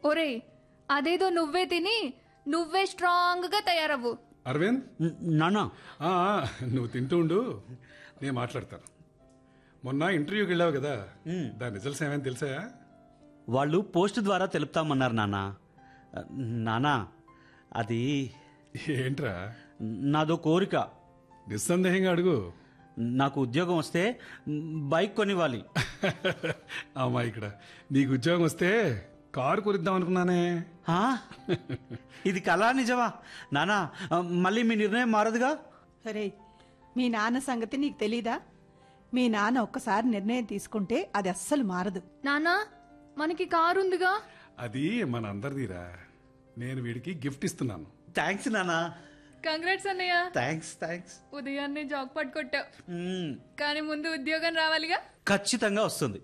ఒరేయ్ అదేదో నువ్వే తిని నువ్వే స్ట్రాంగ్ గా తయారవ్వు అరవింద్ న- నానా ఆ, నువ్వు తింటూ ఉండు నేను మాట్లాడతాను మొన్న ఇంటర్వ్యూకి వెళ్ళావు కదా దాని రిజల్ట్స్ ఏమైనా తెలుసా వాళ్ళు పోస్ట్ ద్వారా తెలుపుతామన్నారు నానా నానా అది ఏంట్రా నాదో కోరిక నిస్సందేహంగా అడుగు నాకు ఉద్యోగం వస్తే బైక్ కొనివ్వాలి అమ్మా ఇక్కడ నీకు ఉద్యోగం వస్తే కారు కొనిద్దాం అనుకున్నానే ఆ? ఇది కళా నిజమా నానా మళ్ళీ మీ నిర్ణయం మారదుగా రే మీ నాన్న సంగతి నీకు తెలీదా మీ నాన్న ఒక్కసారి నిర్ణయం తీసుకుంటే అది అస్సలు మారదు నానా మనకి కారు ఉందిగా అది మన అందరిదిరా నేను వీడికి గిఫ్ట్ ఇస్తున్నాను థ్యాంక్స్ నానా కంగ్రాట్స్ అన్నయ్య థ్యాంక్స్ థ్యాంక్స్ ఉదయాన్నే జాక్ పట్టుకొట్టావు కానీ ముందు ఉద్యోగం రావాలిగా ఖచ్చితంగా వస్తుంది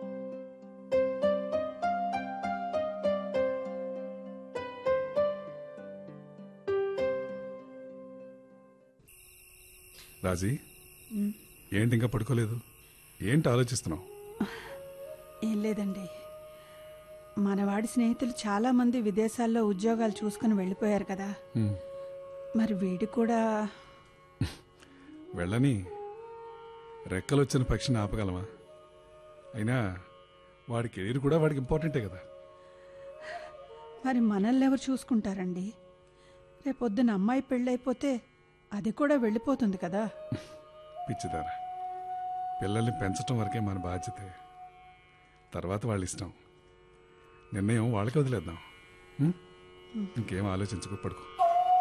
రాజీ ఏంటి ఇంకా పడుకోలేదు ఏంటి ఆలోచిస్తున్నావు ఏం లేదండి మనవాడి స్నేహితులు చాలా మంది విదేశాల్లో ఉద్యోగాలు చూసుకుని వెళ్ళిపోయారు కదా హ్మ్. మరి వీడి కూడా వెళ్ళని రెక్కలు వచ్చిన పక్షిని ఆపగలమా అయినా వాడి కెరీర్ కూడా వాడికి ఇంపార్టెంటే కదా మరి మనల్ని ఎవరు చూసుకుంటారండి రేపొద్దున అమ్మాయి పెళ్ళైపోతే అది కూడా వెళ్ళిపోతుంది కదా పిచ్చిదారా పిల్లల్ని పెంచడం వరకే మన బాధ్యతే తర్వాత వాళ్ళ ఇష్టం నిర్ణయం వాళ్ళకి వదిలేద్దాం హ్మ్? ఇంకేం ఆలోచించుకో పడుకో